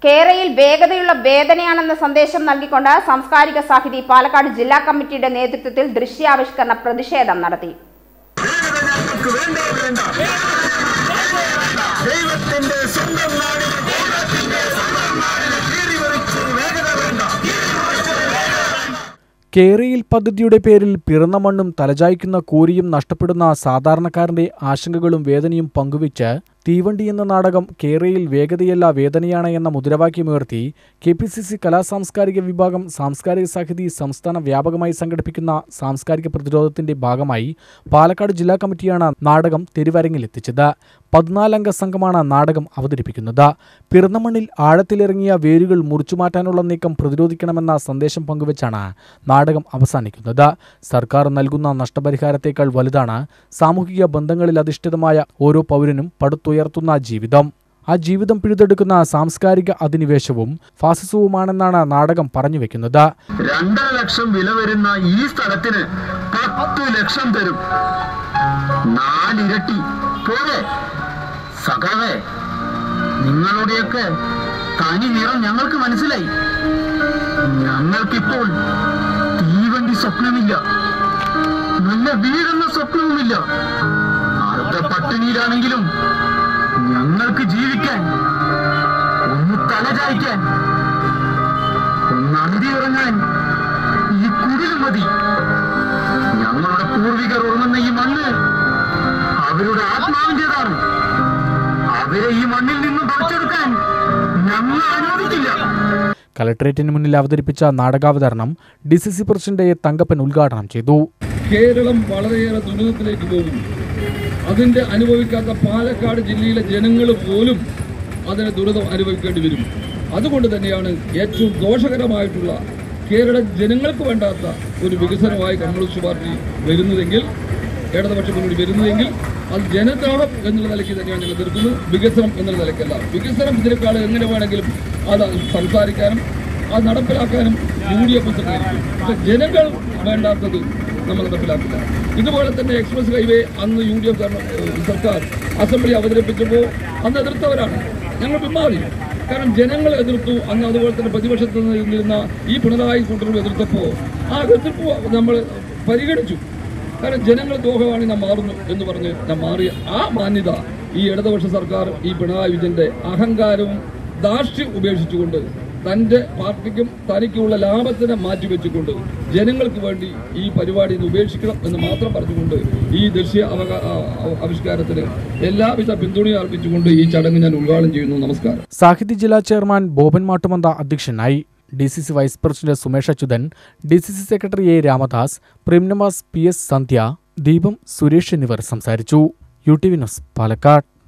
കേരയിൽ വേഗതയുള്ള വേദനയാണെന്ന സന്ദേശം നൽകിക്കൊണ്ട് സാംസ്കാരിക സാഹിതി പാലക്കാട് ജില്ലാ കമ്മിറ്റിയുടെ നേതൃത്വത്തിൽ ദൃശ്യാവിഷ്കരണ പ്രതിഷേധം നടത്തി വേഗത ഞങ്ങൾക്ക് വേണ്ടേ വേണ്ട ദൈവത്തിന്റെ സ്വന്തം നാടിന് ദൈവത്തിന്റെ സ്വന്തം നാടിന് കീറിവറിച്ച് വേഗത വേണ്ട കേരയിൽ പദ്ധതിയുടെ പേരിൽ പിറന്ന മണ്ണും തലചായ്ക്കുന്ന കൂരിയും നഷ്ടപ്പെടുന്ന സാധാരണക്കാരന്റെ ആശങ്കകളും വേദനയും പങ്കുവച്ച് തീവണ്ടി എന്ന നാടകം കേരയിൽ വേഗതയല്ല വേദനയാണ് എന്ന മുദ്രാവാക്യമുയർത്തി കെ പി സി സി കലാസാംസ്കാരിക വിഭാഗം സാംസ്കാരിക സാഹിതി സംസ്ഥാന വ്യാപകമായി സംഘടിപ്പിക്കുന്ന സാംസ്കാരിക പ്രതിരോധത്തിന്റെ ഭാഗമായി പാലക്കാട് ജില്ലാ കമ്മിറ്റിയാണ് നാടകം തെരുവരങ്ങിലെത്തിച്ചത് പതിനാലംഗ സംഘമാണ് നാടകം അവതരിപ്പിക്കുന്നത് പിറന്ന മണ്ണിൽ ആഴത്തിലിറങ്ങിയ വേരുകൾ മുറിച്ചുമാറ്റാനുള്ള നീക്കം പ്രതിരോധിക്കണമെന്ന സന്ദേശം പങ്കുവച്ചാണ് നാടകം അവസാനിക്കുന്നത് സർക്കാർ നൽകുന്ന നഷ്ടപരിഹാരത്തേക്കാൾ വലുതാണ് സാമൂഹിക ബന്ധങ്ങളിൽ അധിഷ്ഠിതമായ ഓരോ പൗരനും പടുത്തുയർത്തുന്ന ജീവിതം ആ ജീവിതം പിഴുതെടുക്കുന്ന സാംസ്കാരിക അധിനിവേശവും ഫാസിസവുമാണെന്നാണ് നാടകം പറഞ്ഞുവെക്കുന്നത് രണ്ടര ലക്ഷം വില വരുന്ന ഈ സ്ഥലത്തിന് പത്ത് ലക്ഷം തരും നാലിരട്ടി പോരെ സഖാവേ നിങ്ങളുടെയൊക്കെ തനി നിറം ഞങ്ങൾക്ക് മനസ്സിലായി ഞങ്ങൾക്കിപ്പോൾ തീവണ്ടി സ്വപ്നമില്ല നല്ല വീടെന്ന സ്വപ്നവുമില്ല അർദ്ധ പട്ടിണിയിലാണെങ്കിലും ഞങ്ങൾക്ക് ജീവിക്കാൻ ഒന്ന് തലചായ്ക്കാൻ ഒന്ന് അന്തി ഉറങ്ങാൻ ഈ കുടിൽ മതി ഞങ്ങളുടെ പൂർവികർ ഉറങ്ങുന്ന ഈ മണ്ണ് അവരുടെ ആത്മാവിൻ്റെതാണ് അവരെ ഈ മണ്ണിൽ നിന്നും പറിച്ചെടുക്കാൻ ഞങ്ങൾ അനുവദിക്കില്ല കലക്ട്രേറ്റിന് മുന്നിൽ അവതരിപ്പിച്ച നാടകാവതരണം D C C president A. Thankappan ഉദ്ഘാടനം ചെയ്തു കേരളം വളരെയേറെ ദുരിതത്തിലേക്ക് പോകും അതിന്റെ അനുഭവിക്കാത്ത പാലക്കാട് ജില്ലയിലെ ജനങ്ങൾ പോലും അതിന് ദുരിതം അനുഭവിക്കേണ്ടി വരും അതുകൊണ്ട് തന്നെയാണ് ഏറ്റവും ദോഷകരമായിട്ടുള്ള കേരള ജനങ്ങൾക്ക് വേണ്ടാത്ത ഒരു വികസനമായി കമ്മ്യൂണിസ്റ്റ് പാർട്ടി വരുന്നതെങ്കിൽ ഇടതുപക്ഷ മുന്നണി വരുന്നതെങ്കിൽ അത് ജനദ്രോഹം എന്നുള്ള നിലയ്ക്ക് തന്നെയാണ് ഞങ്ങൾ എതിർക്കുന്നത് വികസനം എന്നുള്ള നിലയ്ക്കല്ല വികസനം ഇതിനേക്കാൾ എങ്ങനെ വേണമെങ്കിലും അത് സംസാരിക്കാനും അത് നടപ്പിലാക്കാനും യു ഡി എഫ് പക്ഷെ ജനങ്ങൾ വേണ്ടാത്തത് നമ്മൾ നടപ്പിലാക്കില്ല ഇതുപോലെ തന്നെ എക്സ്പ്രസ് ഹൈവേ അന്ന് യു ഡി എഫ് സർക്കാർ അസംബ്ലി അവതരിപ്പിച്ചപ്പോൾ അന്ന് എതിർത്തവരാണ് ഞങ്ങൾ പിന്മാറി കാരണം ജനങ്ങൾ എതിർത്തു അന്ന് അതുപോലെ തന്നെ പ്രതിപക്ഷത്ത് നിന്നിരുന്ന ഈ പിണറായി കൂട്ടരും എതിർത്തപ്പോൾ ആ എതിർപ്പ് നമ്മൾ പരിഗണിച്ചു കാരണം ജനങ്ങൾ ദോഹമാണ് നാം മാറുന്നു എന്ന് പറഞ്ഞ് നാം മാറിയ ആ മാന്യത ഈ ഇടതുപക്ഷ സർക്കാർ ഈ പിണറായി വിജയന്റെ അഹങ്കാരവും ധാർഷ്ട്യം ഉപേക്ഷിച്ചുകൊണ്ട് തന്റെ പാർട്ടിക്കും തനിക്കുമുള്ള ലാഭത്തിനെ മാറ്റിവെച്ചുകൊണ്ട് ജനങ്ങൾക്ക് വേണ്ടി ഈ പരിപാടി ഇത് ഉപേക്ഷിക്കണം എന്ന് മാത്രം പറഞ്ഞുകൊണ്ട് ഈ ദൃശ്യ അവകാ ആ- ആവിഷ്കാരത്തിന് എല്ലാവിധ പിന്തുണയും അർപ്പിച്ചുകൊണ്ട് ഈ ചടങ്ങ് ഞാൻ ഉദ്ഘാടനം ചെയ്യുന്നു നമസ്കാരം സാഹിത്യ ജില്ലാ ചെയർമാൻ ബോബൻ മാട്ടുമന്ത അധ്യക്ഷനായി D C C vice president Sumesh Achuthan D C C secretary A Ramadas Premnavas P S Sandhya Deepam Suresh എന്നിവർ സംസാരിച്ചു U T V news Palakkad